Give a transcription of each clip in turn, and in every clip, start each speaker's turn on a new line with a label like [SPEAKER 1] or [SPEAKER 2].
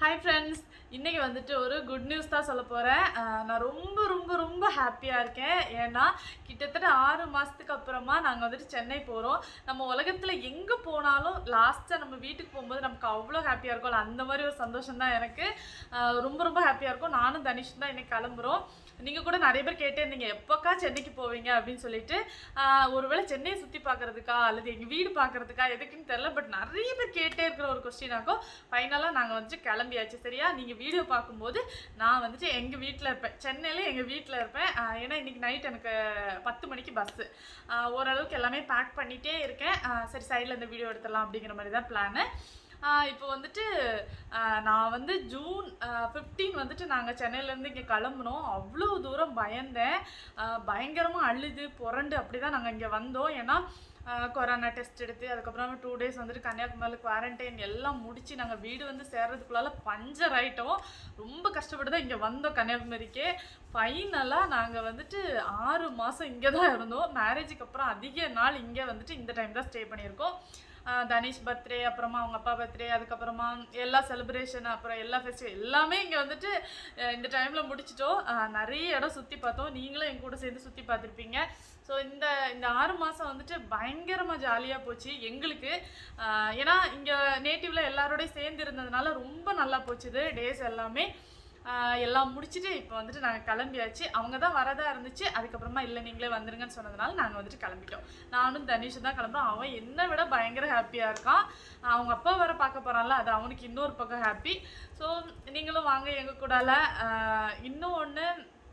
[SPEAKER 1] Hi friends இன்னைக்கு வந்துட்டு ஒரு குட் நியூஸ் தான் சொல்ல போகிறேன் நான் ரொம்ப ரொம்ப ரொம்ப ஹாப்பியாக இருக்கேன் ஏன்னா கிட்டத்தட்ட ஆறு மாதத்துக்கு அப்புறமா நாங்கள் வந்துட்டு சென்னை போகிறோம் நம்ம உலகத்தில் எங்கே போனாலும் லாஸ்ட்டாக நம்ம வீட்டுக்கு போகும்போது நமக்கு அவ்வளோ ஹாப்பியாக இருக்கும்ல அந்த மாதிரி ஒரு சந்தோஷம் தான் எனக்கு ஆஹ் ரொம்ப ரொம்ப ஹாப்பியாக இருக்கும் நானும் தனிஷ் தான் இன்னைக்கு கிளம்புறோம் நீங்கள் கூட நிறைய பேர் கேட்டே இருந்தீங்க எப்போக்கா சென்னைக்கு போவீங்க அப்படின்னு சொல்லிட்டு ஆஹ் ஒருவேளை சென்னையை சுற்றி பார்க்கறதுக்கா அல்லது எங்கள் வீடு பார்க்கறதுக்கா எதுக்குன்னு தெரில பட் நிறைய பேர் கேட்டே இருக்கிற ஒரு கொஸ்டினாக்கும் ஃபைனலாக நாங்கள் வந்துட்டு கிளம்பியாச்சு சரியா நீங்கள் வீடியோ பார்க்கும்போது நான் வந்துட்டு எங்கள் வீட்டில் இருப்பேன் சென்னையில் எங்கள் வீட்டில் இருப்பேன் ஆஹ் ஏன்னா இன்றைக்கி நைட் எனக்கு பத்து மணிக்கு பஸ்ஸு ஓரளவுக்கு எல்லாமே பேக் பண்ணிகிட்டே இருக்கேன் ஆஹ் சரி சைடில் இந்த வீடியோ எடுத்துடலாம் அப்படிங்கிற மாதிரி தான் பிளானு இப்போ வந்துட்டு ஆஹ் நான் வந்து ஜூன் ஃபிஃப்டீன் வந்துட்டு நாங்கள் சென்னையிலேருந்து இங்கே கிளம்புனோம் அவ்வளோ தூரம் பயந்தேன் பயங்கரமாக அழுது புரண்டு அப்படி தான் நாங்கள் இங்கே வந்தோம் ஏன்னா கொரோனா டெஸ்ட் எடுத்து அதுக்கப்புறம் டூ டேஸ் வந்துட்டு கன்னியாகுமரியில் குவாரண்டைன் எல்லாம் முடிச்சு நாங்கள் வீடு வந்து சேர்றதுக்குள்ளால பஞ்சர் ஆயிட்டோம் ரொம்ப கஷ்டப்பட்டு தான் இங்கே வந்தோம் கன்னியாகுமரிக்கே ஃபைனலாக நாங்கள் வந்துட்டு ஆறு மாதம் இங்கே தான் இருந்தோம் மேரேஜுக்கு அப்புறம் அதிக நாள் இங்கே வந்துட்டு இந்த டைம் தான் ஸ்டே பண்ணியிருக்கோம் ஆஹ் தனிஷ் பர்த்டே அப்புறமா அவங்க அப்பா பர்த்டே அதுக்கப்புறமா எல்லா செலிப்ரேஷன் அப்புறம் எல்லா ஃபெஸ்டிவல் எல்லாமே இங்கே வந்துட்டு அஹ் இந்த டைமில் முடிச்சிட்டோம் ஆஹ் நிறைய இடம் சுற்றி பார்த்தோம் நீங்களும் என் கூட சேர்ந்து சுற்றி பார்த்துருப்பீங்க ஸோ இந்த இந்த ஆறு மாதம் வந்துட்டு பயங்கரமாக ஜாலியாக போச்சு எங்களுக்கு ஆஹ் ஏன்னா இங்கே நேட்டிவில் எல்லாரோடையும் சேர்ந்து இருந்ததுனால ரொம்ப நல்லா போச்சுது டேஸ் எல்லாமே ஆஹ் எல்லாம் முடிச்சுட்டு இப்போ வந்துட்டு நாங்கள் கிளம்பியாச்சு அவங்க தான் வரதா இருந்துச்சு அதுக்கப்புறமா இல்லை நீங்களே வந்துருங்கன்னு சொன்னதுனால நாங்கள் வந்துட்டு கிளம்பிட்டோம் நானும் தனிஷும் தான் கிளம்புறோம் அவன் என்னை விட பயங்கர ஹாப்பியாக இருக்கான் அவங்க அப்பா வர பார்க்க போகிறான்ல அது அவனுக்கு இன்னொரு பக்கம் ஹாப்பி ஸோ நீங்களும் வாங்க எங்கள் கூடால ஆஹ் இன்னும் ஒன்று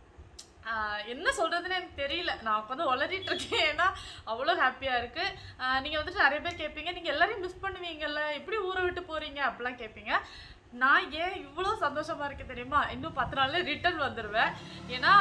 [SPEAKER 1] ஆஹ் என்ன சொல்கிறதுன்னு எனக்கு தெரியல நான் உட்காந்து உளறிட்டு இருக்கேன் ஏன்னா அவ்வளோ ஹாப்பியாக இருக்குது நீங்கள் வந்துட்டு நிறைய பேர் கேட்பீங்க நீங்கள் எல்லாரையும் மிஸ் பண்ணுவீங்கல்ல எப்படி ஊரை விட்டு போகிறீங்க அப்படிலாம் கேட்பீங்க நான் ஏன் இவ்வளோ சந்தோஷமாக இருக்கு தெரியுமா இன்னும் பத்து நாளில் ரிட்டர்ன் வந்துடுவேன் ஏன்னா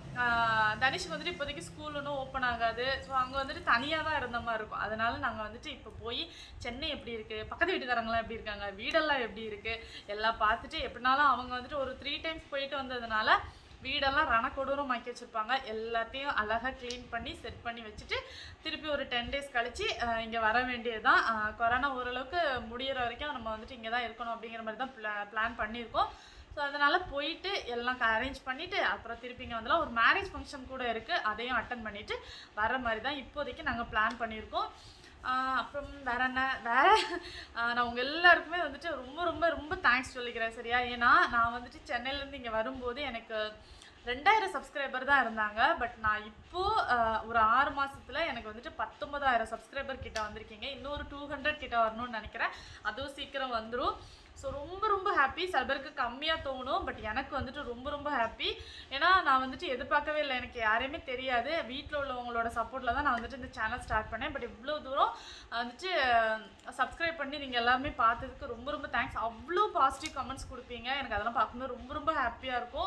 [SPEAKER 1] ஆஹ் தனிஷ்க்கு வந்துட்டு இப்போதைக்கு ஸ்கூல் ஒன்றும் ஓப்பன் ஆகாது ஸோ அங்கே வந்துட்டு தனியாக தான் இருந்த மாதிரி இருக்கும் அதனால நாங்கள் வந்துட்டு இப்போ போய் சென்னை எப்படி இருக்குது பக்கத்து வீட்டுக்காரங்களாம் எப்படி இருக்காங்க வீடெல்லாம் எப்படி இருக்குது எல்லாம் பார்த்துட்டு எப்படினாலும் அவங்க வந்துட்டு ஒரு த்ரீ டைம்ஸ் போயிட்டு வந்ததுனால வீடெல்லாம் ரணக்கொடூரமாக்கி வச்சுருப்பாங்க எல்லாத்தையும் அழகாக க்ளீன் பண்ணி செட் பண்ணி வச்சுட்டு திருப்பி ஒரு டென் டேஸ் கழிச்சு இங்கே வர வேண்டியது தான் கொரோனா ஓரளவுக்கு முடியிற வரைக்கும் நம்ம வந்துட்டு இங்கே தான் இருக்கணும் அப்படிங்கிற மாதிரி தான் பிளா பிளான் பண்ணியிருக்கோம் ஸோ அதனால் போயிட்டு எல்லாம் அரேஞ்ச் பண்ணிவிட்டு அப்புறம் திருப்பி இங்கே வந்துலாம் ஒரு மேரேஜ் ஃபங்க்ஷன் கூட இருக்குது அதையும் அட்டன் பண்ணிவிட்டு வர மாதிரி தான் இப்போதைக்கு நாங்கள் பிளான் பண்ணியிருக்கோம் ஆஹ் அப்புறம் வேற என்ன வேற ஆஹ் நான் உங்கள் எல்லாருக்குமே வந்துட்டு ரொம்ப ரொம்ப ரொம்ப தேங்க்ஸ் சொல்லிக்கிறேன் சரியா ஏன்னா நான் வந்துட்டு சென்னையிலேருந்து இங்கே வரும்போது எனக்கு ரெண்டாயிரம் சப்ஸ்கிரைபர் தான் இருந்தாங்க பட் நான் இப்போது ஒரு ஆறு மாசத்துல எனக்கு வந்துட்டு பத்தொன்பதாயிரம் சப்ஸ்கிரைபர் கிட்ட வந்திருக்கீங்க இன்னொரு டூ ஹண்ட்ரட் கிட்ட வரணும்னு நினைக்கிறேன் அதுவும் சீக்கிரம் வந்துடும் ஸோ ரொம்ப ரொம்ப ஹாப்பி சில பேருக்கு கம்மியாக தோணும் பட் எனக்கு வந்துட்டு ரொம்ப ரொம்ப ஹாப்பி ஏன்னா நான் வந்துட்டு எதிர்பார்க்கவே இல்லை எனக்கு யாரையுமே தெரியாது வீட்டில் உள்ளவங்களோட சப்போர்ட்டில் தான் நான் வந்துட்டு இந்த சேனல் ஸ்டார்ட் பண்ணேன் பட் இவ்வளோ தூரம் வந்துட்டு சப்ஸ்கிரைப் பண்ணி நீங்கள் எல்லாருமே பார்த்ததுக்கு ரொம்ப ரொம்ப தேங்க்ஸ் அவ்வளோ பாசிட்டிவ் கமெண்ட்ஸ் கொடுப்பீங்க எனக்கு அதெல்லாம் பார்க்கும்போது ரொம்ப ரொம்ப ஹாப்பியாக இருக்கும்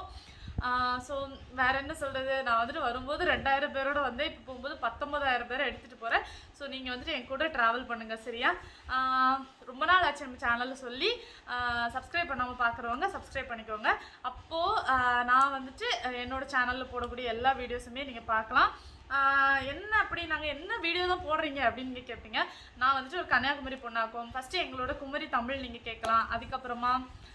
[SPEAKER 1] ஸோ வேற என்ன சொல்கிறது நான் வந்துட்டு வரும்போது ரெண்டாயிரம் பேரோட வந்தேன் இப்போ போகும்போது பத்தொன்பதாயிரம் பேரை எடுத்துகிட்டு போகிறேன் ஸோ நீங்கள் வந்துட்டு என் கூட ட்ராவல் பண்ணுங்கள் சரியா ஆஹ் ரொம்ப நாள் ஆச்சு நம்ம சேனலில் சொல்லி சப்ஸ்கிரைப் பண்ணாமல் பார்க்குறவங்க சப்ஸ்கிரைப் பண்ணிக்கோங்க அப்போது நான் வந்துட்டு அஹ் என்னோட சேனலில் போடக்கூடிய எல்லா வீடியோஸுமே நீங்கள் பார்க்கலாம் ஆஹ் என்ன அப்படி நாங்கள் என்ன வீடியோ தான் போடுறீங்க அப்படின்னு நீங்கள் கேட்பீங்க நான் வந்துட்டு ஒரு கன்னியாகுமரி பொண்ணாக்கும் ஃபஸ்ட்டு எங்களோட குமரி தமிழ் நீங்கள் கேட்கலாம் அதுக்கப்புறமா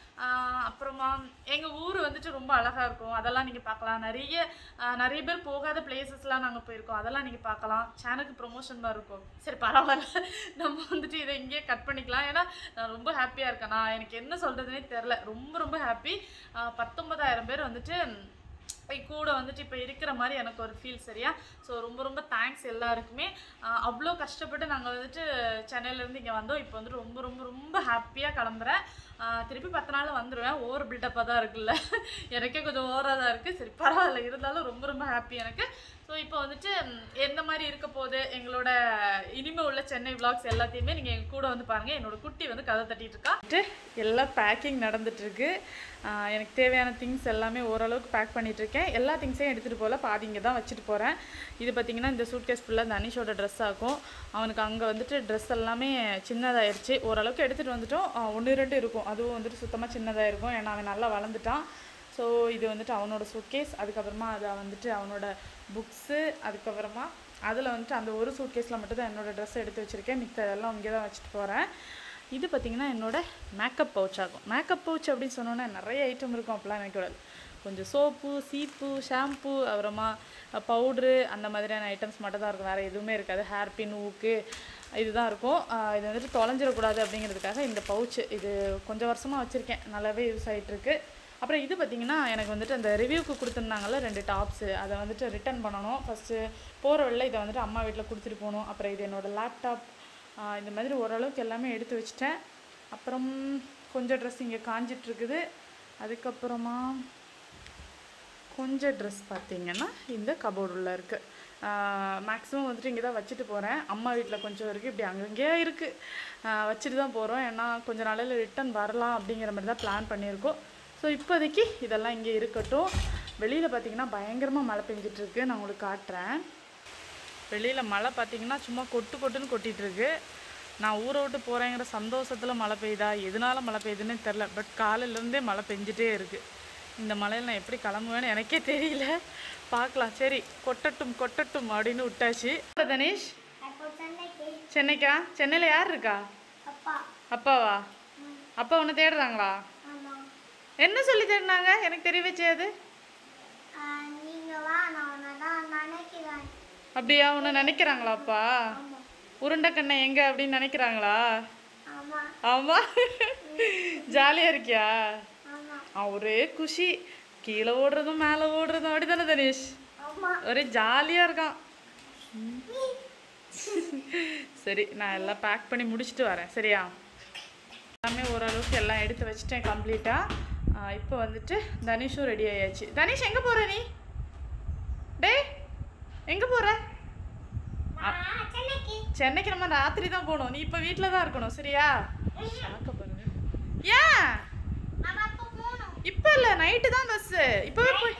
[SPEAKER 1] ஆஹ் அப்புறமா எங்கள் ஊர் வந்துட்டு ரொம்ப அழகாக இருக்கும் அதெல்லாம் நீங்கள் பார்க்கலாம் நிறைய ஆஹ் நிறைய பேர் போகாத பிளேசஸ்லாம் நாங்கள் போயிருக்கோம் அதெல்லாம் நீங்கள் பார்க்கலாம் சேனலுக்கு ப்ரொமோஷன் மாதிரி இருக்கும் சரி பரவாயில்ல நம்ம வந்துட்டு இதை இங்கேயே கட் பண்ணிக்கலாம் ஏன்னா நான் ரொம்ப ஹாப்பியாக இருக்கேன் நான் எனக்கு என்ன சொல்கிறதுனே தெரில ரொம்ப ரொம்ப ஹாப்பி பத்தொன்பதாயிரம் பேர் வந்துட்டு போய் கூட வந்துட்டு இப்போ இருக்கிற மாதிரி எனக்கு ஒரு ஃபீல் சரியா ஸோ ரொம்ப ரொம்ப தேங்க்ஸ் எல்லாருக்குமே ஆஹ் அவ்வளோ கஷ்டப்பட்டு நாங்கள் வந்துட்டு சென்னையிலேருந்து இங்கே வந்தோம் இப்போ வந்துட்டு ரொம்ப ரொம்ப ரொம்ப ஹாப்பியாக கிளம்புறேன் ஆஹ் திருப்பி பத்து நாள் வந்துடுவேன் ஓவர் பில்டப்பாக தான் இருக்குல்ல எனக்கே கொஞ்சம் ஓவராக தான் இருக்குது சரி பரவாயில்ல இருந்தாலும் ரொம்ப ரொம்ப ஹாப்பி எனக்கு ஸோ இப்போ வந்துட்டு ம், எந்த மாதிரி இருக்க போகுது எங்களோட இனிமே உள்ள சென்னை vlogs எல்லாத்தையுமே நீங்கள் எங்கள் கூட வந்து பாருங்கள் என்னோட குட்டி வந்து கதை தட்டிட்டு இருக்கா வந்துட்டு எல்லாம் பேக்கிங் நடந்துட்டு இருக்கு ஆஹ் எனக்கு தேவையான திங்ஸ் எல்லாமே ஓரளவுக்கு பேக் பண்ணிட்டு இருக்கேன் எல்லா திங்ஸையும் எடுத்துகிட்டு போகல பாதி இங்கே தான் வச்சுட்டு போகிறேன் இது பார்த்தீங்கன்னா இந்த சூட்கேஸ் ஃபுல்லாக தனிஷோட ட்ரெஸ் ஆகும் அவனுக்கு அங்கே வந்துட்டு ட்ரெஸ் எல்லாமே சின்னதாயிருச்சு ஓரளவுக்கு எடுத்துகிட்டு வந்துட்டோம் ஒன்று ரெண்டு இருக்கும் அதுவும் வந்துட்டு சுத்தமாக சின்னதாக இருக்கும் ஏன்னா அவன் நல்லா வளர்ந்துட்டான் ஸோ இது வந்துட்டு அவனோட சூட்கேஸ் அதுக்கப்புறமா அதை வந்துட்டு அவனோட புக்ஸு அதுக்கப்புறமா அதில் வந்துட்டு அந்த ஒரு சூட்கேஸில் மட்டும் தான் என்னோடய ட்ரெஸ் எடுத்து வச்சுருக்கேன் மித்த எல்லாம் இங்கே தான் வச்சுட்டு போகிறேன் இது பார்த்தீங்கன்னா என்னோட மேக்கப் பவுச் ஆகும் மேக்கப் பவுச் அப்படின்னு சொன்னோன்னே நிறைய ஐட்டம் இருக்கும் அப்படிலாம் நினைக்கக்கூடாது கொஞ்சம் சோப்பு சீப்பு ஷாம்பு அப்புறமா பவுட்ரு அந்த மாதிரியான ஐட்டம்ஸ் மட்டும் தான் இருக்கும் வேறு எதுவுமே இருக்காது ஹேர் பின் ஊக்கு இதுதான் இருக்கும் ஆஹ் இது வந்துட்டு தொலைஞ்சிடக்கூடாது அப்படிங்கிறதுக்காக இந்த பவுச்சு இது கொஞ்சம் வருஷமாக வச்சுருக்கேன் நல்லாவே யூஸ் ஆகிட்டுருக்கு அப்புறம் இது பார்த்திங்கன்னா எனக்கு வந்துட்டு அந்த ரிவ்யூக்கு கொடுத்துருந்தாங்கல்ல ரெண்டு டாப்ஸு அதை வந்துட்டு ரிட்டர்ன் பண்ணணும் ஃபஸ்ட்டு போகிற வழியில் இதை வந்துட்டு அம்மா வீட்டில் கொடுத்துட்டு போகணும் அப்புறம் இது என்னோடய லேப்டாப் இந்த மாதிரி ஓரளவுக்கு எல்லாமே எடுத்து வச்சிட்டேன் அப்புறம் கொஞ்சம் ட்ரெஸ் இங்கே காஞ்சிட்ருக்குது அதுக்கப்புறமா கொஞ்சம் ட்ரெஸ் பார்த்தீங்கன்னா இந்த கபோர்டு உள்ள இருக்குது மேக்ஸிமம் வந்துட்டு இங்கே தான் வச்சுட்டு போகிறேன் அம்மா வீட்டில் கொஞ்சம் இருக்குது இப்படி அங்கங்கேயே இருக்குது வச்சுட்டு தான் போகிறோம் ஏன்னா கொஞ்ச நாளையில் ரிட்டன் வரலாம் அப்படிங்கிற மாதிரி தான் பிளான் பண்ணியிருக்கோம் ஸோ இப்போதைக்கு இதெல்லாம் இங்கே இருக்கட்டும் வெளியில் பார்த்தீங்கன்னா பயங்கரமாக மழை பெஞ்சிட்டு இருக்கு நான் உங்களுக்கு காட்டுறேன் வெளியில் மழை பார்த்தீங்கன்னா சும்மா கொட்டு கொட்டுன்னு கொட்டிட்டு இருக்கு நான் ஊரை விட்டு போகிறேங்கிற சந்தோஷத்தில் மழை பெய்யுதா எதனால மழை பெய்யுதுன்னே தெரில பட் காலையிலேருந்தே மழை பெஞ்சிட்டே இருக்குது இந்த மழையில் நான் எப்படி கிளம்புவேன்னு எனக்கே தெரியல பார்க்கலாம் சரி கொட்டட்டும் கொட்டட்டும் அப்படின்னு விட்டாச்சு தனீஷ்
[SPEAKER 2] அப்போ சென்னைக்கு
[SPEAKER 1] சென்னைக்கா சென்னையில் யார் இருக்கா
[SPEAKER 2] அப்பா
[SPEAKER 1] அப்பாவா அப்பா உன்னை தேடுறாங்களா
[SPEAKER 2] ஆமாம்
[SPEAKER 1] என்ன சொல்லி தேடினாங்க எனக்கு தெரியவே செய்யாது
[SPEAKER 2] நீங்கள் வா நான் உன்னை தான் நினைக்கிறேன்
[SPEAKER 1] அப்படியா உன்னை நினைக்கிறாங்களா அப்பா உருண்டைக்கண்ணை எங்க அப்படின்னு நினைக்கிறாங்களா
[SPEAKER 2] ஆமாம்
[SPEAKER 1] ஆமா ஜாலியா இருக்கியா
[SPEAKER 2] ஆமாம்
[SPEAKER 1] ஆ, ஒரே குஷி கீழே ஓடுறதும் மேலே ஓடுறதும் அப்படிதானே தனீஷ்
[SPEAKER 2] ஆமாம்
[SPEAKER 1] ஒரே ஜாலியா இருக்கான் சரி நான் எல்லாம் பேக் பண்ணி முடிச்சுட்டு வரேன் சரியா எல்லாமே ஓரளவுக்கு எல்லாம் எடுத்து வச்சுட்டேன் கம்ப்ளீட்டாக இப்போ வந்துட்டு தனிஷும் ரெடி ஆயாச்சு தனிஷ் எங்கே போகிற நீ டேய் எங்கே போகிற
[SPEAKER 2] சென்னைக்கு
[SPEAKER 1] சென்னைக்கு நம்ம ராத்திரி தான் போகணும் நீ இப்போ வீட்டில் தான் இருக்கணும் சரியா ஷாக்க பாருங்க ஏன்
[SPEAKER 2] நம்ம அப்போ போகணும்
[SPEAKER 1] இப்போ இல்லை நைட்டு தான் பஸ்ஸு இப்போவே போய்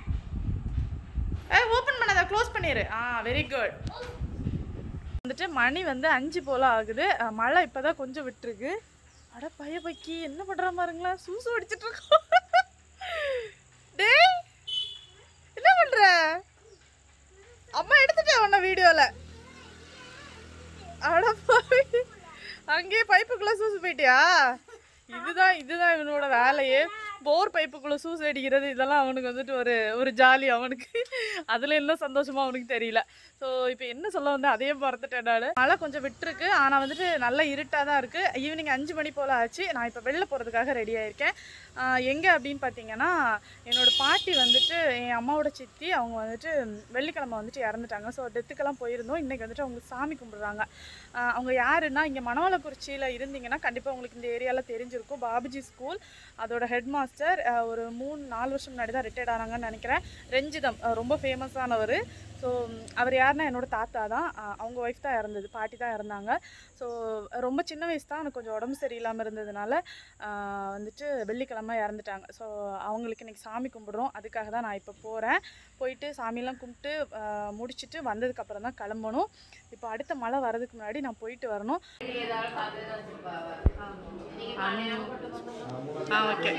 [SPEAKER 1] ஏ ஓப்பன் பண்ணாத க்ளோஸ் பண்ணிடு ஆ வெரி குட் வந்துட்டு மணி வந்து அஞ்சு போல ஆகுது அஹ் மழை இப்போதான் கொஞ்சம் விட்டுருக்கு அட பைய பைக்கி என்ன பண்ற பாருங்களா சூசு அடிச்சிட்டு இருக்கோம் டேய் என்ன பண்ற அம்மா எடுத்துட்டேன் உன்ன வீடியோல அட பாவி அங்கேயே பைப்புக்குள்ள சூசு போயிட்டியா இதுதான் இதுதான் இவனோட வேலையே போர் பைப்புக்குள்ள சூஸ் அடிக்கிறது இதெல்லாம் அவனுக்கு வந்துட்டு ஒரு ஒரு ஜாலி அவனுக்கு அதுல என்ன சந்தோஷமா அவனுக்கு தெரியல ஸோ இப்போ என்ன சொல்ல வந்து அதே மறந்துட்டேன் நான் மழை கொஞ்சம் விட்டுருக்கு ஆனால் வந்துட்டு நல்லா இருட்டாக தான் இருக்குது ஈவினிங் அஞ்சு மணி போல் ஆச்சு நான் இப்போ வெளில போகிறதுக்காக ரெடி ஆயிருக்கேன் எங்கே அப்படின்னு பார்த்தீங்கன்னா என்னோட பாட்டி வந்துட்டு என் அம்மாவோட சித்தி அவங்க வந்துட்டு வெள்ளிக்கிழமை வந்துட்டு இறந்துட்டாங்க ஸோ டெத்துக்கெல்லாம் போயிருந்தோம் இன்றைக்கி வந்துட்டு அவங்க சாமி கும்பிட்றாங்க ஆஹ் அவங்க யாருன்னா இங்கே மணவளக்குறிச்சியில் இருந்தீங்கன்னா கண்டிப்பாக உங்களுக்கு இந்த ஏரியாவில் தெரிஞ்சிருக்கும் பாபுஜி ஸ்கூல் அதோட ஹெட் மாஸ்டர் ஒரு மூணு நாலு வருஷம் முன்னாடி தான் ரிட்டையர்ட் ஆனாங்கன்னு நினைக்கிறேன் ரெஞ்சிதம் ஆஹ் ரொம்ப ஃபேமஸானவர் ஸோ அவர் யாருன்னா என்னோட தாத்தா தான் ஆஹ் அவங்க ஒய்ஃப் தான் இறந்தது பாட்டி தான் இறந்தாங்க ஸோ ரொம்ப சின்ன வயசு தான் எனக்கு கொஞ்சம் உடம்பு சரியில்லாமல் இருந்ததுனால ஆஹ் வந்துட்டு வெள்ளிக்கிழமை இறந்துட்டாங்க ஸோ அவங்களுக்கு இன்னைக்கு சாமி கும்பிடுறோம் அதுக்காக தான் நான் இப்போ போகிறேன் போயிட்டு சாமியெல்லாம் கும்பிட்டு ஆஹ் முடிச்சிட்டு வந்ததுக்கப்புறம் தான் கிளம்பணும் இப்போ அடுத்த மழை வர்றதுக்கு முன்னாடி நான் போயிட்டு வரணும் ஆ ஓகே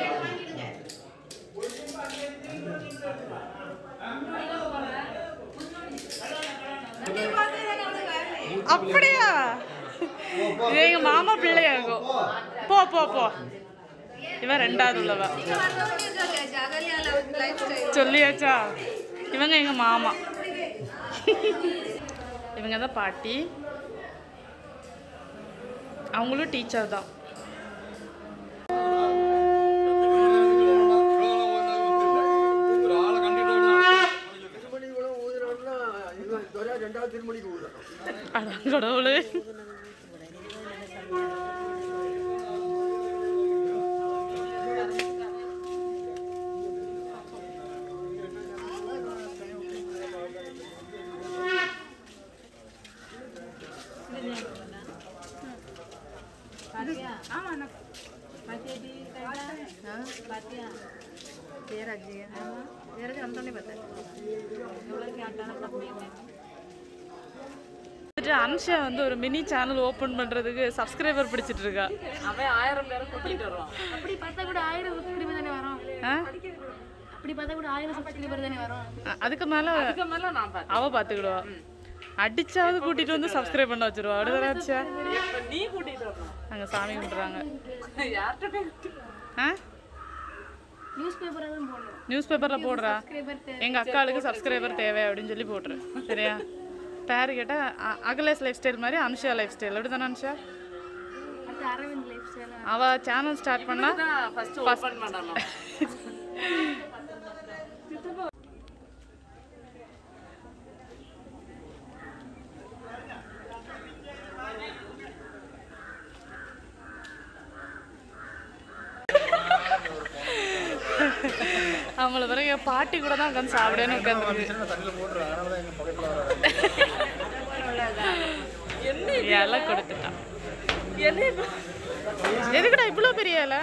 [SPEAKER 1] அப்படியா இது எங்க மாமா பிள்ளையாகும் போ போ போ இவன் ரெண்டாவது உள்ளவ சொல்லியாச்சா இவங்க எங்க மாமா இவங்க தான் பாட்டி அவங்களும் டீச்சர் தான்
[SPEAKER 3] திருமணிக்குள்ள ஊதுறோம்னா இவன் துறை ரெண்டாவது திருமணிக்கு ஊதுறோம்
[SPEAKER 1] அதான் கடவுளே வந்துட்டு அன்ஷா வந்து ஒரு மினி சேனல் ஓபன் பண்றதுக்கு சப்ஸ்கிரைபர் பிடிச்சிட்டு இருக்கா
[SPEAKER 4] அவன் ஆயிரம் பேரை கூட்டிட்டு வருவான்
[SPEAKER 5] அப்படி பார்த்தா கூட ஆயிரம் சப்ஸ்கிரைபர் தானே வரும்
[SPEAKER 1] ஆ?
[SPEAKER 5] அப்படி பார்த்தா கூட ஆயிரம் சப்ஸ்கிரைபர் தானே வரும்
[SPEAKER 1] அ- அதுக்கு மேல
[SPEAKER 4] அதுக்கு மேல நான் பார்த்தேன்
[SPEAKER 1] அவ பாத்துக்கிடுவா அடிச்சாவது கூட்டிட்டு வந்து சப்ஸ்கிரைப் பண்ண வச்சிருவா அப்படிதானே ஆச்சா
[SPEAKER 4] இப்ப நீ கூட்டிட்டு வரணும்
[SPEAKER 1] அங்கே சாமி கும்பிட்றாங்க
[SPEAKER 4] யார்கிட்ட போய்
[SPEAKER 1] ஆ
[SPEAKER 5] நியூஸ் பேப்பரை தான் போடணும்
[SPEAKER 1] நியூஸ் பேப்பரில் போடுறா
[SPEAKER 5] சப்ஸ்கிரைபர் தேவை
[SPEAKER 1] எங்கள் அக்காளுக்கு சப்ஸ்கிரைபர் தேவை அப்படின்னு சொல்லி போட்டுரு சரியா பேர் கேட்டால் அகலேஸ் லைஃப் ஸ்டைல் மாதிரி அனுஷா லைஃப் ஸ்டைல் அப்படி தானே அனுஷா
[SPEAKER 5] அடுத்து அரவிந்த் லைஃப் ஸ்டைல்
[SPEAKER 1] அவள் சேனல் ஸ்டார்ட் பண்ணா
[SPEAKER 4] ஃபர்ஸ்ட் ஓபன் பண்ணணும்
[SPEAKER 1] அவங்கள பிறகு என் பாட்டி கூட தான் உட்காந்து சாப்பிடன்னு உட்காந்துருக்கு இலை கொடுத்துட்டான் எதுக்குடா இவ்வளோ பெரிய இலை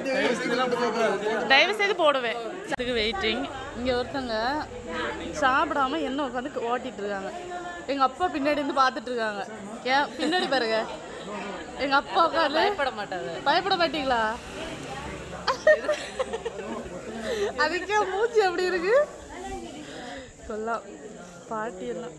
[SPEAKER 1] தயவு செய்து போடுவேன் அதுக்கு வெயிட்டிங் இங்கே ஒருத்தங்க சாப்பிடாம என்ன உட்காந்து ஓட்டிட்டு இருக்காங்க எங்கள் அப்பா பின்னாடி இருந்து பார்த்துட்டு இருக்காங்க ஏன் பின்னாடி பாருங்க எங்கள் அப்பா உட்காந்து
[SPEAKER 4] பயப்பட மாட்டாது
[SPEAKER 1] பயப்பட மாட்டீங்களா அதுக்கே மூச்சு எப்படி இருக்கு சொல்லலாம் பாட்டி எல்லாம்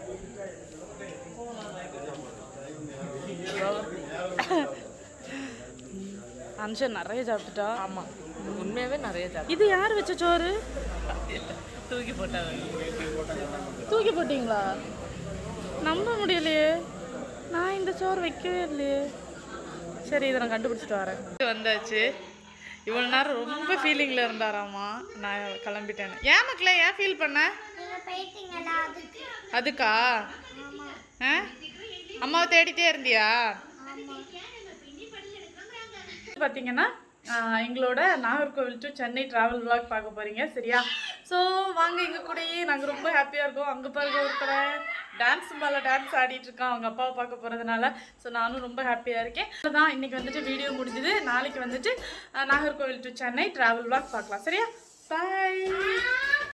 [SPEAKER 1] அன்ஷன் நிறைய சாப்பிட்டுட்டா
[SPEAKER 4] ஆமா உண்மையாவே நிறைய சாப்பிட்டு
[SPEAKER 1] இது யார் வச்ச சோறு
[SPEAKER 4] தூக்கி போட்டாங்க
[SPEAKER 1] தூக்கி போட்டீங்களா நம்ப முடியலையே நான் இந்த சோறு வைக்கவே இல்லையே சரி இதை நான் கண்டுபிடிச்சிட்டு வரேன் வந்தாச்சு இவ்வளோ நேரம் ரொம்ப ஃபீலிங்கில் இருந்தாராமா நான் கிளம்பிட்டேன் ஏன் மக்களே ஏன் ஃபீல் பண்ண
[SPEAKER 2] நீங்க போயிட்டீங்களா அதுக்கு
[SPEAKER 1] அதுக்கா ஆ அம்மாவை தேடிட்டே இருந்தியா பார்த்தீங்கன்னா ஆஹ், எங்களோட Nagercoil to Chennai travel vlog பார்க்க போறீங்க சரியா ஸோ வாங்க எங்க கூடயே நாங்கள் ரொம்ப ஹாப்பியாக இருக்கோம் அங்கே பாருங்க ஒருத்தரை டான்ஸ் மேலே டான்ஸ் ஆடிட்டு இருக்கான் அவங்க அப்பாவை பார்க்க போகிறதுனால ஸோ நானும் ரொம்ப ஹாப்பியாக இருக்கேன் அதான் இன்னைக்கு வந்துட்டு வீடியோ முடிஞ்சுது நாளைக்கு வந்துட்டு ஆஹ், Nagercoil to Chennai travel vlog பார்க்கலாம் சரியா பாய்